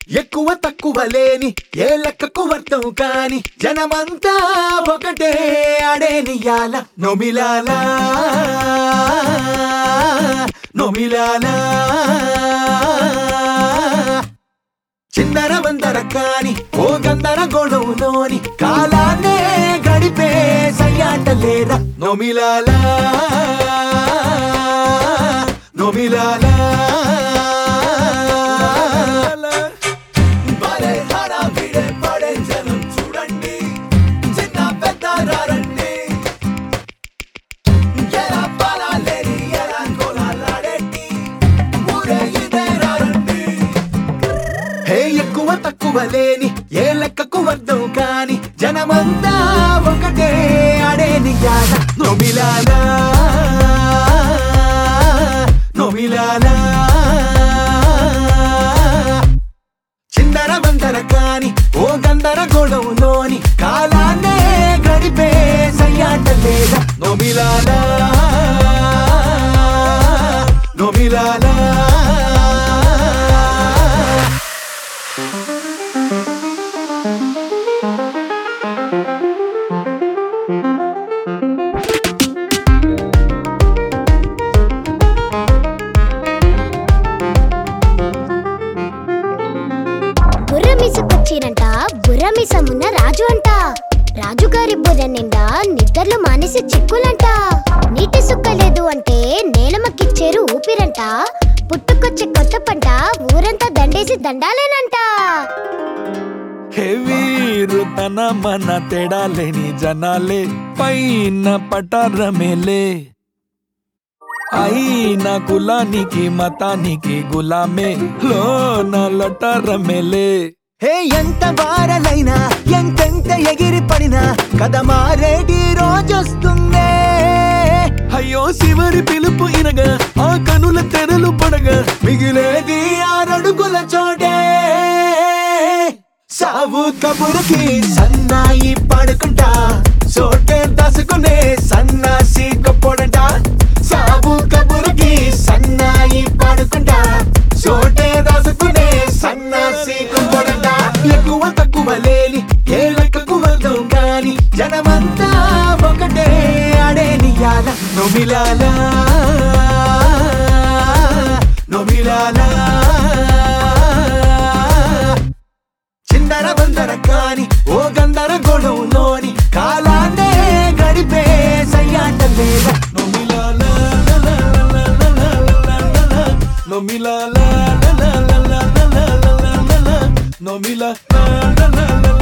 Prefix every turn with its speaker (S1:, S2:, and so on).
S1: ఎక్కువ తక్కువ లేని ఏ లెక్కకు వర్తం కాని జనమంతా ఒకటే అడేనియాల నొమిలాలా నొమిలాలా చిందర వందర కాని ఓ గందర గొడవలోని కాలాన్నే గడిపే సయ్యాట లేరా నొమిలాలా నొమిలాలా భలే హడావిడే పడే జనం చూడండి చిన్న పెద్ద రారండి ఎలా పాలాలేని ఎలా కోలాలాడేటి ఊరే ఇదే రారండి హే ఎక్కువ తక్కువ లేని ఏ లెక్కకు వద్దు కాని జనమంతా ఒకటే అడేని యాద నొమిలాలా నొమిలాలా చిందర వందర కాని ఓ గందర గొడవలోని కాలాన్నే గడిపే సయ్యాట లేదా నొమిలాలా నొమిలాలా
S2: బుర్రమీసకొచ్చిరంట బుర్రమీసమున్న రాజు అంట రాజుగారి బుర్ర నిండా నిద్రలు మానేసి చిక్కులంట నీటి సుక్క లేదు అంటే నేలమక్కిచ్చేరు ఊపిరంట పుట్టుకొచ్చే కొత్త పంట ఊరంతా దండేసి దండాలేనంట
S3: హెవీరు తన మన తేడాలేని జనాలే పైన పటారమేలే అయిన కులానికి మతానికి గులామే లోన లొటారమేలే
S1: హే ఎంత వారలైనా ఎంతెంత ఎగిరి పడినా కథ మారేటి రోజొస్తుందే
S3: అయ్యో శివరి పిలుపు ఇనగా ఆ కనుల తెరలు పడగా
S1: మిగిలేది ఆరడుగుల చోటే సావు కబురుకి సన్నాయి పడుకుంటా చోటే దసుకునే సన్నాసి గొప్పడంట సావు కబురుకి సన్నాయి పడుకుంటా చోటే దసుకునే సన్నాసి గొప్పడంట ఎక్కువ తక్కువ లేని ఏ లెక్కకు వద్దు కాని జనమంతా ఒకటే అడేనియాల నొమిలాలా నొమిలాలా చిందర వందర కాని ఓ గందర గొడవలోని కాలాన్నే గడిపే సయ్యాట లేదా
S3: నొమిలా లా లా లా లా లా లా లా లా లా. నొమిలా లా లా లా లా లా లా లా లా లా లా. నొమిలా లా లా లా లా